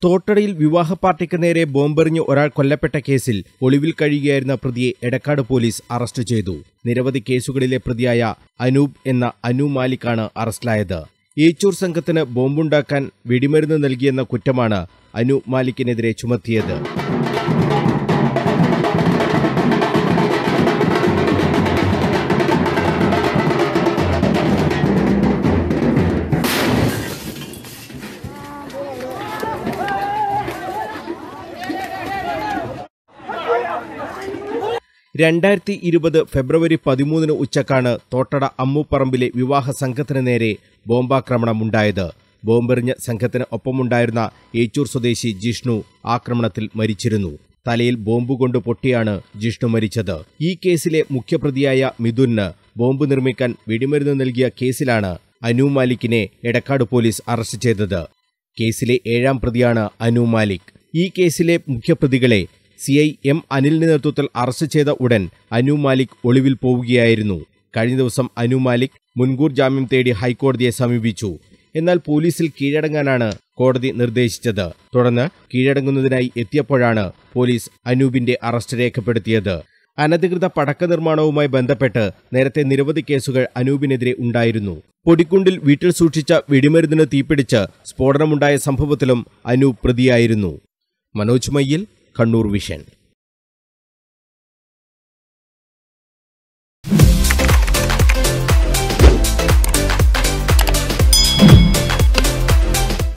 തോട്ടടയിൽ വിവാഹ പാർട്ടിക്ക് നേരെ ബോംബെറിഞ്ഞ് ഒരാൾ കൊല്ലപ്പെട്ട കേസിൽ ഒളിവിൽ കഴിയുകയായിരുന്ന പ്രതിയെ എടക്കാട് പോലീസ് അറസ്റ്റ് ചെയ്തു നിരവധി കേസുകളിലെ പ്രതിയായ അനൂപ് എന്ന അനു മാലിക്കാണ് അറസ്റ്റിലായത് ഏച്ചൂർ സംഘത്തിന് ബോംബുണ്ടാക്കാൻ വെടിമരുന്ന് നൽകിയെന്ന കുറ്റമാണ് അനു മാലിക്കിനെതിരെ ചുമത്തിയത് രണ്ടായിരത്തി ഇരുപത് ഫെബ്രുവരി പതിമൂന്നിന് ഉച്ചക്കാണ് തോട്ടട അമ്മുപ്പറമ്പിലെ വിവാഹ സംഘത്തിന് നേരെ ബോംബാക്രമണമുണ്ടായത് ബോംബെറിഞ്ഞ് സംഘത്തിന് ഒപ്പമുണ്ടായിരുന്ന ഏച്ചൂർ സ്വദേശി ജിഷ്ണു ആക്രമണത്തിൽ മരിച്ചിരുന്നു തലയിൽ ബോംബ് കൊണ്ട് പൊട്ടിയാണ് ജിഷ്ണു മരിച്ചത് ഈ കേസിലെ മുഖ്യപ്രതിയായ മിഥുന് ബോംബ് നിർമ്മിക്കാൻ വെടിമരുന്ന് നൽകിയ കേസിലാണ് അനു മാലിക്കിനെ എടക്കാട് പോലീസ് അറസ്റ്റ് ചെയ്തത് കേസിലെ ഏഴാം പ്രതിയാണ് അനു മാലിക് ഈ കേസിലെ മുഖ്യപ്രതികളെ സി ഐ എം അനിലിന്റെ നേതൃത്വത്തിൽ അറസ്റ്റ് ചെയ്ത ഉടൻ അനു മാലിക് ഒളിവിൽ പോവുകയായിരുന്നു കഴിഞ്ഞ ദിവസം അനു മാലിക് മുൻകൂർ ജാമ്യം തേടി ഹൈക്കോടതിയെ സമീപിച്ചു എന്നാൽ പോലീസിൽ കീഴടങ്ങാനാണ് കോടതി നിർദ്ദേശിച്ചത് തുടർന്ന് കീഴടങ്ങുന്നതിനായി എത്തിയപ്പോഴാണ് പോലീസ് അനൂപിന്റെ അറസ്റ്റ് രേഖപ്പെടുത്തിയത് അനധികൃത പടക്ക നിർമ്മാണവുമായി ബന്ധപ്പെട്ട് നേരത്തെ നിരവധി കേസുകൾ അനൂപിനെതിരെ ഉണ്ടായിരുന്നു പൊടിക്കുണ്ടിൽ വീട്ടിൽ സൂക്ഷിച്ച വെടിമരുന്നിന് തീപിടിച്ച് സ്ഫോടനമുണ്ടായ സംഭവത്തിലും അനൂപ് പ്രതിയായിരുന്നു മനോജ് മയ്യിൽ കണ്ണൂർ വിഷൻ